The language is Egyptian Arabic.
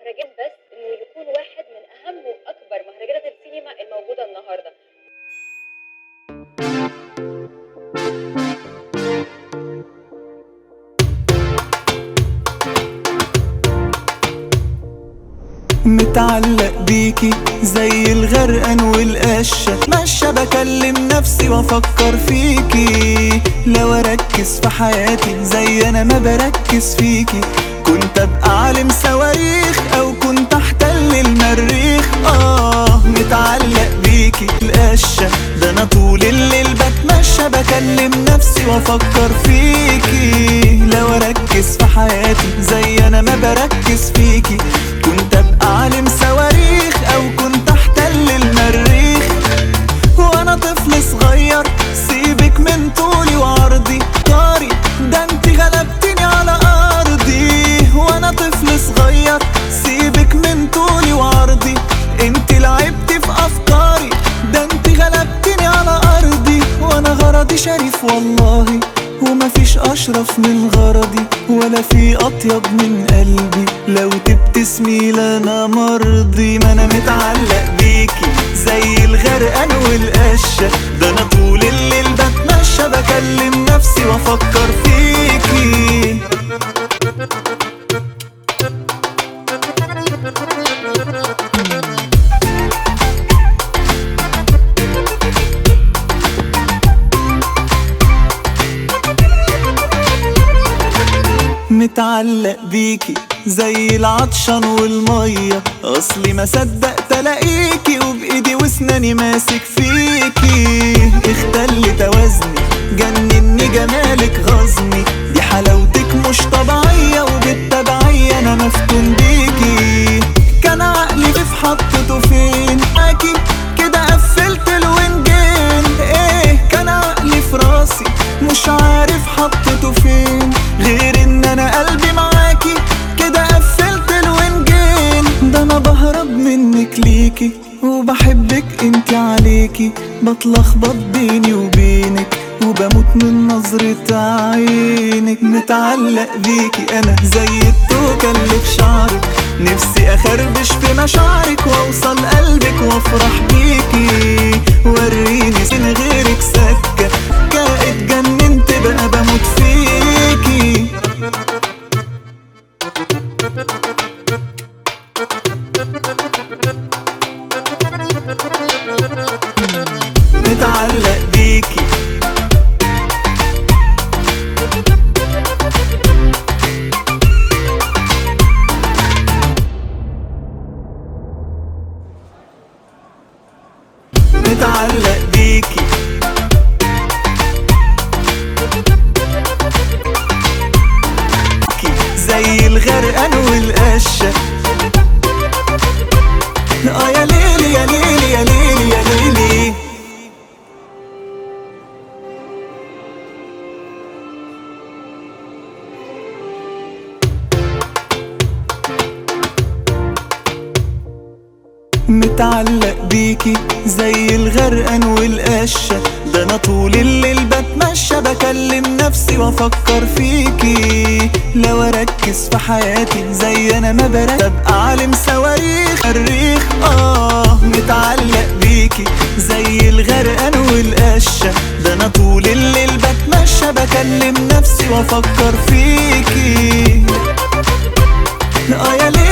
مهرجان بس انه يكون واحد من اهم واكبر مهرجانات السينما الموجوده النهارده متعلق بيكي زي الغرقان والقشة ماشية بكلم نفسي وافكر فيكي لو اركز في حياتي زي انا ما بركز فيكي كنت ابقى عالم صواريخ او كنت احتل المريخ اه متعلق بيكي القشة ده انا طول الليل بتمشى بكلم نفسي وافكر فيكي لو اركز في حياتي زي انا ما بركز فيكي كنت ابقى عالم صواريخ او كنت احتل المريخ وانا طفل صغير سيبك من طولي وعرضي طاري ده انت غلبتني على ارضي وانا طفل صغير سيبك من طولي وعرضي انت لعبتي في افكاري ده انت غلبتني على ارضي وانا غرضي شريف والله ومفيش اشرف من غرضي ولا في اطيب من قلبي لو تبتسمي لنا مرضي ما انا متعلق بيكي زي الغرقان والقشة ده انا طول الليل بتمشى بكلم نفسي وافكر فيكي متعلق بيكي زي العطشان والمية اصلي ما صدقت الاقيكي وبايدي واسناني ماسك فيكي اختل توازني جنني جمالك غزني دي حلاوتك مش طبيعية وبالتبعية انا مفتون بيكي كان عقلي في حطته فين معاكي كده قفلت الونجين ايه كان عقلي في راسي مش عارف حطته فين غير ان انا قلبي معاكي كده قفلت الونجين ده انا بهرب منك ليكي وبحبك انت عليكي بتلخبط بيني وبينك وبموت من نظرة عينك متعلق بيكي انا زي التوكة اللي في شعرك نفسي اخربش في مشاعرك واوصل قلبك وافرح بيكي وريني من غيرك سكة كائد جننت بقى بموت فيكي متعلق بيكي متعلق بيكي زي الغرقان والقشة اه يا ليلي يا ليلي يا ليلي يا ليلي متعلق بيكي زي الغرقان والقشة ده انا طول الليل بتمشى بكلم نفسي وافكر فيكي لو اركز في حياتي زي انا ما بركز ابقى عالم صواريخ الريخ اه متعلق بيكي زي الغرقان والقشة ده انا طول الليل بتمشى بكلم نفسي وافكر فيكي اه يا ليل